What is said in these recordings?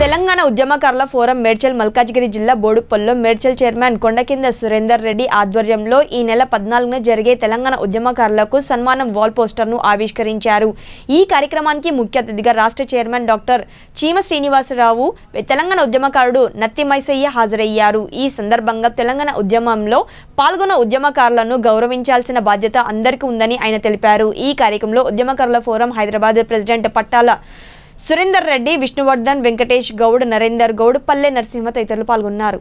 తెలంగాణ ఉద్యమకారుల ఫోరం మేడ్చల్ మల్కాజ్గిరి జిల్లా బోడుపల్లో మేడ్చల్ చైర్మన్ కొండకింద సురేందర్ రెడ్డి ఆధ్వర్యంలో ఈ నెల పద్నాలుగున జరిగే తెలంగాణ ఉద్యమకారులకు సన్మానం వాల్ పోస్టర్ను ఆవిష్కరించారు ఈ కార్యక్రమానికి ముఖ్య అతిథిగా రాష్ట్ర చైర్మన్ డాక్టర్ చీమ శ్రీనివాసరావు తెలంగాణ ఉద్యమకారుడు నత్తి మైసయ్య హాజరయ్యారు ఈ సందర్భంగా తెలంగాణ ఉద్యమంలో పాల్గొన్న ఉద్యమకారులను గౌరవించాల్సిన బాధ్యత అందరికీ ఉందని ఆయన తెలిపారు ఈ కార్యక్రమంలో ఉద్యమకారుల ఫోరం హైదరాబాద్ ప్రెసిడెంట్ పట్టాల సురేందర్ రెడ్డి విష్ణువర్ధన్ వెంకటేష్ గౌడ్ నరేందర్ గౌడ్ పల్లె నరసింహ తదితరులు పాల్గొన్నారు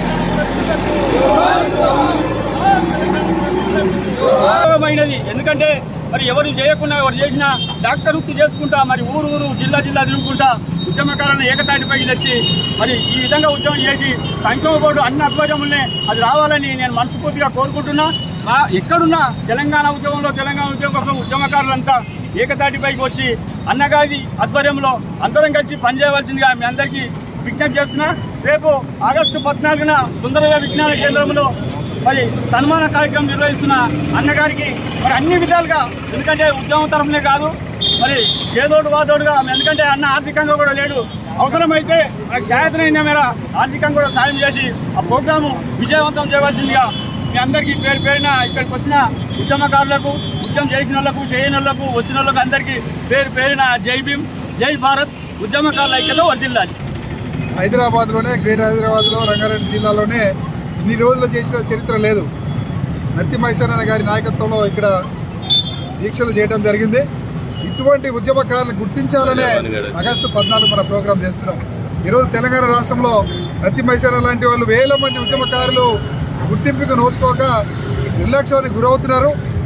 ఉపయోగమైనది ఎందుకంటే మరి ఎవరు చేయకుండా ఎవరు చేసినా డాక్టర్ వృత్తి చేసుకుంటా మరి ఊరు ఊరు జిల్లా జిల్లా తిరుగుకుంటా ఉద్యమకారులను ఏకతాటిపైకి తెచ్చి మరి ఈ విధంగా ఉద్యమం చేసి సంక్షేమ బోర్డు అన్ని ఆధ్వర్యములనే అది రావాలని నేను మనస్ఫూర్తిగా కోరుకుంటున్నా మా ఎక్కడున్నా తెలంగాణ ఉద్యమంలో తెలంగాణ ఉద్యమం కోసం ఉద్యమకారులంతా ఏకతాటిపైకి వచ్చి అన్నగారి ఆధ్వర్యంలో అందరం కలిసి పనిచేయవలసిందిగా మీ అందరికీ విజ్ఞప్తి చేస్తున్నా రేపు ఆగస్టు పద్నాలుగున సుందరయ్య విజ్ఞాన కేంద్రంలో మరి సన్మాన కార్యక్రమం నిర్వహిస్తున్న అన్నగారికి మరి అన్ని విధాలుగా ఎందుకంటే ఉద్యమం తరఫునే కాదు మరి చేదోడు వాదోడుగా ఎందుకంటే అన్న ఆర్థికంగా కూడా లేడు అవసరమైతే మనకు చేతనైన మేర ఆర్థికంగా కూడా సాయం చేసి ఆ ప్రోగ్రాము విజయవంతం చేయవలసిందిగా మీ అందరికీ పేరు పేరున ఇక్కడికి వచ్చిన ఉద్యమకారులకు ఉద్యమం చేసిన వాళ్ళకు చేయని వాళ్ళకు వచ్చిన వాళ్ళకు అందరికీ పేరు పేరున జై భీమ్ జై భారత్ ఉద్యమకారుల ఐక్యత వర్దిల్లాలి హైదరాబాద్ లోనే గ్రేటర్ హైదరాబాద్ లో రంగారెడ్డి జిల్లాలోనే ఇన్ని రోజులు చేసిన చరిత్ర లేదు నత్తి మైసరన్న గారి నాయకత్వంలో ఇక్కడ దీక్షలు చేయడం జరిగింది ఇటువంటి ఉద్యమకారులను గుర్తించాలనే ఆగస్టు పద్నాలుగు మన ప్రోగ్రాం చేస్తున్నాం ఈరోజు తెలంగాణ రాష్ట్రంలో నత్తి మైసర లాంటి వాళ్ళు వేల మంది ఉద్యమకారులు గుర్తింపుకు నోచుకోక నిర్లక్ష్యానికి గురవుతున్నారు